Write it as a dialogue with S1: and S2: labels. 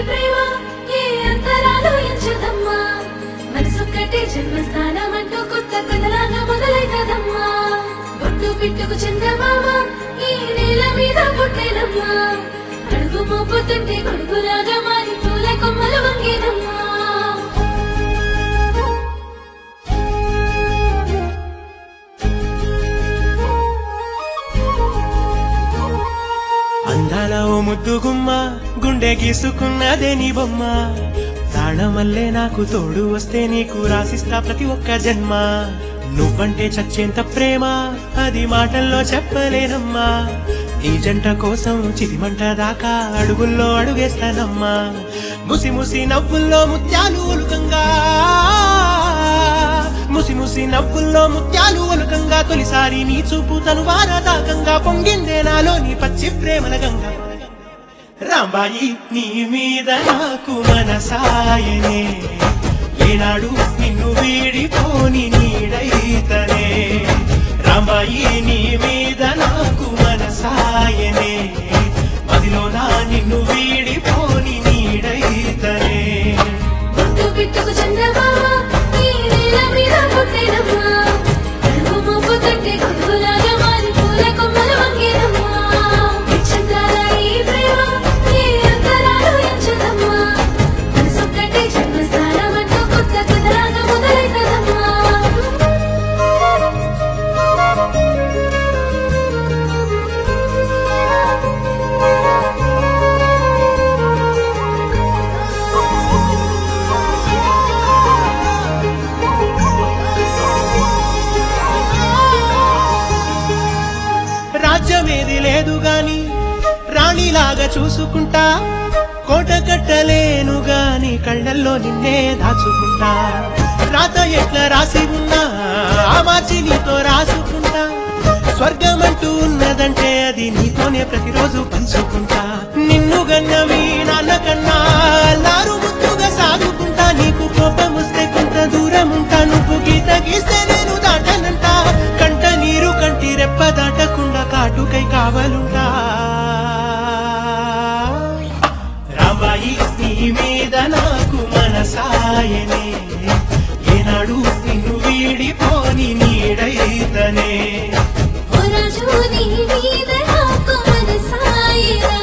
S1: ప్రేమ ఏ అంతరాలు ఎంచదమ్మా మనసొక్కటే జన్మస్థానం అంటూ కొత్త కథలాగా మొదలైతదమ్మా బొట్టు పిట్టుకు చందమామ ఈ నేల మీద పుట్టేనమ్మా అడుగు మోపుతుంటే కొడుకులాగా మారి పూల కొమ్మలు వంగేనమ్మా
S2: అందాల ఓ ముద్దు గుమ్మ గుండె గీసుకున్నదే నీ బొమ్మ ప్రాణమల్లే నాకు తోడు వస్తే నీకు రాసిస్తా ప్రతి ఒక్క జన్మ నువ్వంటే చచ్చేంత ప్రేమ అది మాటల్లో చెప్పలేనమ్మా ఈ జంట కోసం చిరిమంట దాకా అడుగుల్లో అడుగేస్తానమ్మా ముసి ముసి నవ్వుల్లో ముత్యాలు ఒలుకంగా ముసి ముసి నవ్వుల్లో ముత్యాలు ఒలుకంగా తొలిసారి నీ చూపు తను వారదాకంగా పొంగిందే నాలో నీ పచ్చి ప్రేమల గంగా రాంబాయి నీ మీద నాకు మనసాయనే ఏనాడు నిన్ను వీడిపోని నీడైతనే రాంబాయి నీ మీద నాకు మనసాయనే మదిలో నా నిన్ను వీడిపోని నీడైతనే
S1: బొట్టు పిట్టుకు చందమామ ఈ నేల మీద పుట్టేనమ్మా అడుగు మోపుతుంటే కొడుకులాగా మారి పూల కొమ్మలు వంగేనమ్మా చంద్రాల ఈ ప్రేమ ఏ అంతరాలు ఎంచదమ్మా మనసొక్కటే జన్మస్థానం అంటూ కొత్త కథలాగా మొదలైతదమ్మా
S2: రాజ్యమేది లేదు గాని రాణిలాగా చూసుకుంటా కోట కట్టలేను గాని కళ్ళల్లో నిన్నే దాచుకుంటా రాత ఎట్లా రాసి ఉన్నా ఆ మార్చి నీతో రాసుకుంటా స్వర్గమంటూ ఉన్నదంటే అది నీతోనే ప్రతిరోజు పంచుకుంటా నిన్ను గన్నవి నాన్న కన్నా అల్లారు ముద్దుగా సాగుకుంటా నీకు కోపం వస్తే కొంత దూరం ఉంటా నువ్వు గీత గీస్తే నేను దాటనంట కంట నీరు కంటి రెప్ప దాటకుండా కాటుకై కావలుంటా రామాయి నీ మీద నాకు మనసాయనే ఏనాడు నిన్ను వీడిపోని నీడైతనే
S1: ఓ రాజు నీ మీద నాకు మనసాయనా